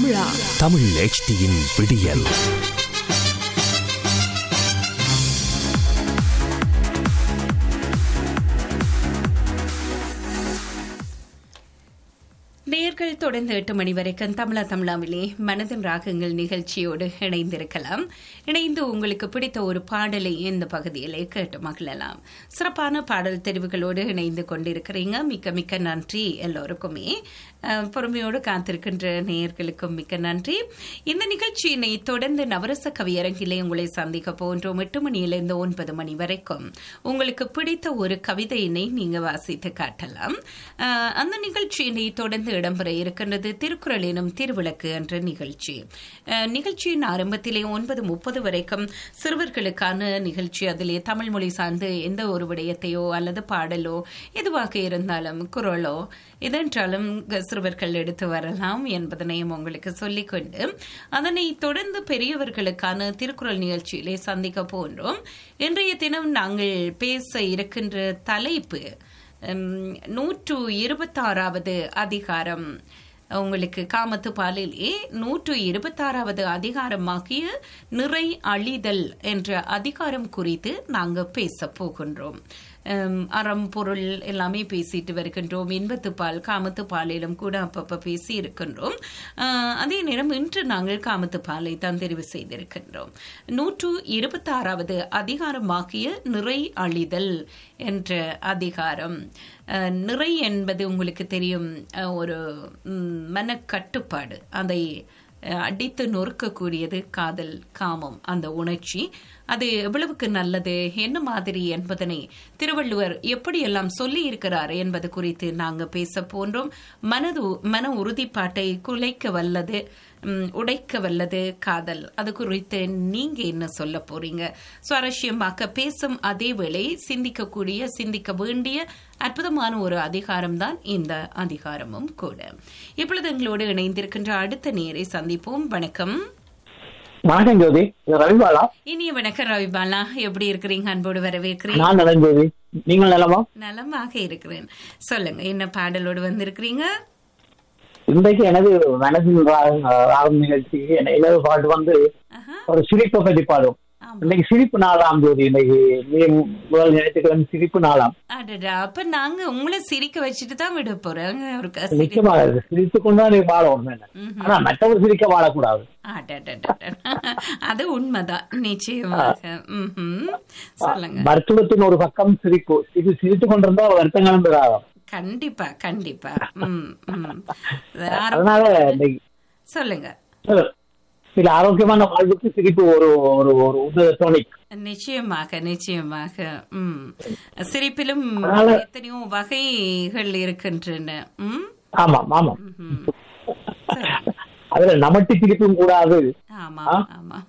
தமிழா தமிழ் HDயின் விடியல் நேர்கள் தொடர்ந்து எட்டு மணி வரைக்கும் தமிழா தமிழாவிலே மனதின் ராகங்கள் நிகழ்ச்சியோடு இணைந்திருக்கலாம் இணைந்து உங்களுக்கு பிடித்த ஒரு பாடலை இந்த பகுதியிலே கேட்டு மகிழலாம் சிறப்பான பாடல் தெரிவுகளோடு இணைந்து கொண்டிருக்கிறீங்க மிக்க மிக்க நன்றி எல்லோருக்குமே அஹ், பொறுமையோடு காத்திருக்கின்ற நேயர்களுக்கும் மிக்க நன்றி இந்த நிகழ்ச்சியினை தொடர்ந்து நவரச கவியரங்கிலே உங்களை சந்திக்க போன்றோம் எட்டு மணியிலிருந்து ஒன்பது மணி வரைக்கும் உங்களுக்கு பிடித்த ஒரு கவிதையினை நீங்க வாசித்து காட்டலாம் அஹ், அந்த நிகழ்ச்சியினை தொடர்ந்து இடம்பெற இருக்கின்றது திருக்குறள் எனும் திருவிளக்கு என்ற நிகழ்ச்சி அஹ், நிகழ்ச்சியின் ஆரம்பத்திலே ஒன்பது முப்பது வரைக்கும் சிறுவர்களுக்கான நிகழ்ச்சி அதிலே தமிழ் மொழி சார்ந்து எந்த ஒரு விடயத்தையோ அல்லது பாடலோ எதுவாக இருந்தாலும் குரலோ இதென்றாலும் க- சிறுவர்கள் எடுத்து வரலாம் என்பதனையும் உங்களுக்கு சொல்லிக்கொண்டு அதனை தொடர்ந்து பெரியவர்களுக்கான திருக்குறள் நிகழ்ச்சியிலே சந்திக்க போன்றோம் இன்றைய தினம் நாங்கள் பேச இருக்கின்ற தலைப்பு உம், நூற்று இருபத்தாறாவது அதிகாரம் உங்களுக்கு காமத்து பாலிலே நூற்று இருபத்தாறாவது அதிகாரமாகிய நிறை அழிதல் என்ற அதிகாரம் குறித்து நாங்க பேச போகின்றோம் உம், அறம் பொருள் எல்லாமே பேசிட்டு வருகின்றோம் இன்பத்து பால் காமத்து பாலிலும் கூட அப்பப்ப பேசி இருக்கின்றோம் ஆஹ், அதே நேரம் இன்று நாங்கள் காமத்து பாலை தான் தெரிவு செய்திருக்கின்றோம் நூற்று இருபத்தாறாவது அதிகாரமாகிய நிறை அழிதல் என்ற அதிகாரம் அஹ், நிறை என்பது உங்களுக்கு தெரியும் அஹ், ஒரு ம், மனக்கட்டுப்பாடு அதை அஹ், அடித்து நொறுக்கக்கூடியது காதல் காமம் அந்த உணர்ச்சி அது எவ்வளவுக்கு நல்லது என்ன மாதிரி என்பதனை திருவள்ளுவர் எப்படியெல்லாம் சொல்லி இருக்கிறார் என்பது குறித்து நாங்க பேச போன்றோம் மனது மன உறுதிப்பாட்டை குலைக்க வல்லது ம், உடைக்க வல்லது காதல் அது குறித்து நீங்க என்ன சொல்ல போறீங்க சுவாரஸ்யமாக்க பேசும் அதே வேளை சிந்திக்கக்கூடிய சிந்திக்க வேண்டிய அற்புதமான ஒரு அதிகாரம் தான் இந்த அதிகாரமும் கூட இப்பொழுது எங்களோடு இணைந்திருக்கின்ற அடுத்த நேரை சந்திப்போம் வணக்கம் வணக்கம் ஜோதி இது ரவிபாலா இனிய வணக்கம் ரவிபாலா எப்படி இருக்கிறீங்க அன்போடு வரவேற்கிறீங்க நான் நலன் ஜோதி நீங்கள் நலமா நலமாக இருக்கிறேன் சொல்லுங்க என்ன பாடலோடு வந்திருக்கிறீங்க இன்றைக்கு எனது மனதின் ராகம் ராகம் நிகழ்ச்சி என்ன இலவு பாட்டு வந்து ஆஹா, ஒரு சிரிப்பை பற்றி பாடும் ஆமா. இன்னைக்கு சிரிப்பு நாளாம் ஜோதி இன்னைக்கு மே முதல் ஞாயிற்றுக்கிழமை சிரிப்பு நாளாம் அடடா அப்ப நாங்க உங்களை சிரிக்க வச்சுட்டு தான் விட போறோம் ஒரு கசிரி- நிச்சயமாக இருக்கு. சிரித்து கொண்டுதான் நீ வாழ உண்மை ம்ஹும். ஆனா மற்றவர் சிரிக்க வாழக்கூடாது அடடடடட. அது உண்மைதான் நிச்சயமாக ம்ஹும். சொல்லுங்க மருத்துவத்தின் ஒரு பக்கம் சிரிப்பு இது சிரித்து கொண்டிருந்தா வருத்தங்களும் பெறாகும் கண்டிப்பா கண்டிப்பா ம், ம். ஆரோ- அதனால இன்னைக்கு சொல்லுங்க சில ஆரோக்கியமான வாழ்வுக்கு சிரிப்பு ஒரு ஒரு ஒரு உதவி டோனிக் நிச்சயமாக நிச்சயமாக ம் சிரிப்பிலும் அதனால- எத்தனையோ வகைகள் இருக்கின்றன ம் ஆமாம் ஆமாம் ம்ஹும். சரி. அதுல நமட்டு சிரிப்பும் கூடாது ஆமா ஆமா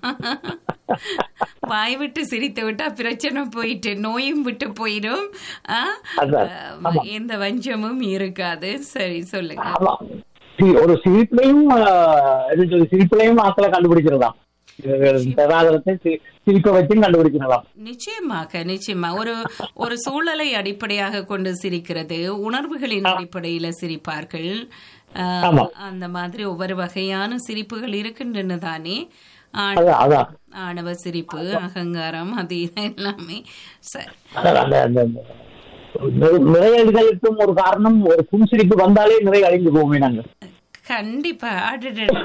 வாய் விட்டு சிரித்து விட்டா பிரச்சனை போயிட்டு நோயும் விட்டு போயிடும் ஆ? அதான். ஆமா, எந்த வஞ்சமும் இருக்காது சரி சொல்லுங்க ஆமா சி- ஒரு சிரிப்புலையும் ஆஹ், என்ன சொல்றது, சிரிப்புலையும் ஆக்களை கண்டுபிடிச்சிடலாம் தராதரத்தை சி- சிரிப்பை வச்சும் கண்டுபிடிச்சிடலாம் நிச்சயமாக நிச்சயமா ஒரு ஒரு சூழலை அடிப்படையாக கொண்டு சிரிக்கிறது உணர்வுகளின் அடிப்படையில சிரிப்பார்கள் ஆஹ், ஆமா. அந்த மாதிரி ஒவ்வொரு வகையான சிரிப்புகள் இருக்கின்றன தானே ஆண்- அதான் அதான் ஆணவ சிரிப்பு அகங்காரம் அது இது எல்லாமே சரி அதான் அந்த அந்த அந்த நிறை- நிறைய எழுதலுக்கும் ஒரு காரணம் ஒரு புன்சிரிப்பு வந்தாலே நிறைய அழிஞ்சு போவோமே நாங்க கண்டிப்பா அடடடட.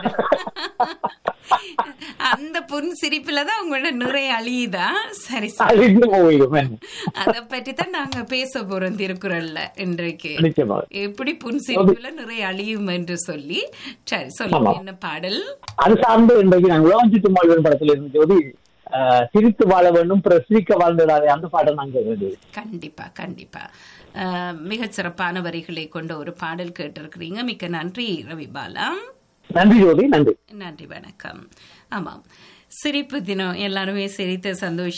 அந்த புன் சிரிப்புல தான் உங்களோட நிறைய அழியுதா சரி சரி அழிஞ்சு போயிடும் அத பற்றி தான் நாங்க பேச போறோம் திருக்குறள்ல இன்றைக்கு நிச்சயமாக எப்படி புன் சிரிப்புல நிறைய அழியும் என்று சொல்லி சரி சொல்லுங்க என்ன பாடல் அது சார்ந்து இன்றைக்கு நாங்கள் உலகம் சுற்றும் வாழ்வன் படத்துல இருந்து ஜோதி ஆஹ், சிரித்து வாழ வேண்டும் பிரசிக்க வாழ்ந்துடாதே அந்த பாடம் நாங்க வேண்டியது கண்டிப்பா கண்டிப்பா அஹ், மிகச் சிறப்பான வரிகளை கொண்ட ஒரு பாடல் கேட்டிருக்கிறீங்க மிக்க நன்றி ரவிபாலா நன்றி ஜோதி நன்றி நன்றி வணக்கம் ஆமாம் சிரிப்பு தினம் எல்லாருமே சிரித்து சந்தோஷம்